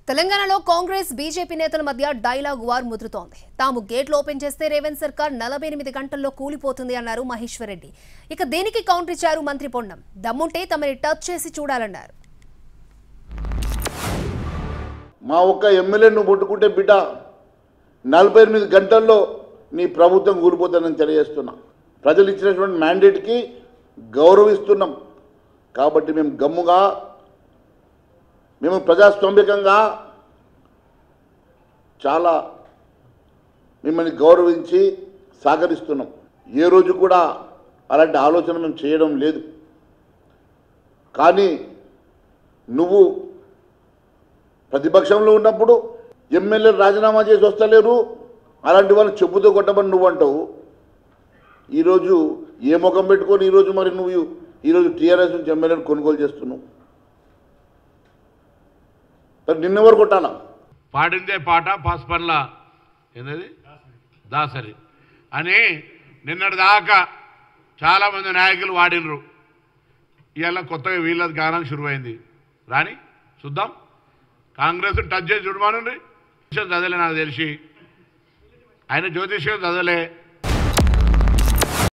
తెలంగాణలో కాంగ్రెస్ బీజేపీ నేతల మధ్య డైలాగ్ వార్ ముదురుతోంది తాము గేట్లు ఓపెన్ చేస్తే రేవంత్ సర్కార్ నలభై ఎనిమిది గంటల్లో కూలిపోతుంది అన్నారు మహేశ్వర్ రెడ్డి ఇక దీనికి కౌంటర్ ఇచ్చారు మంత్రి పొన్నం దమ్ముంటే తమని టచ్ చేసి చూడాలన్నారు మా ఒక్క ఎమ్మెల్యే నువ్వు ముట్టుకుంటే బిడ్డ నలభై ఎనిమిది గంటల్లో నీ ప్రభుత్వం కూలిపోతుందని తెలియజేస్తున్నా ప్రజలు ఇచ్చినటువంటి మ్యాండేట్కి గౌరవిస్తున్నాం కాబట్టి మేము గమ్ముగా మేము ప్రజాస్వామ్యకంగా చాలా మిమ్మల్ని గౌరవించి సహకరిస్తున్నాం ఏ రోజు కూడా అలాంటి ఆలోచన మేము చేయడం లేదు కానీ నువ్వు ప్రతిపక్షంలో ఉన్నప్పుడు ఎమ్మెల్యేలు రాజీనామా చేసి వస్తలేరు అలాంటి వాళ్ళు చెప్పుతో కొట్టమని నువ్వు అంటావు ఈరోజు ఏ ముఖం పెట్టుకొని ఈరోజు మరి నువ్వు ఈరోజు టీఆర్ఎస్ నుంచి ఎమ్మెల్యేలు కొనుగోలు చేస్తున్నావు మరి నిన్నెవరు కొట్టాలా పాడిందే పాట పాస్పన్ల ఏంటది దాసరి అని నిన్నటి దాకా చాలామంది నాయకులు వాడినరు ఇవాళ కొత్తగా వీళ్ళది గానం శురువైంది రాని చూద్దాం కాంగ్రెస్ టచ్ చేసి చూడమానండి చదవలే నాకు తెలిసి ఆయన జ్యోతిష్యం చదవలే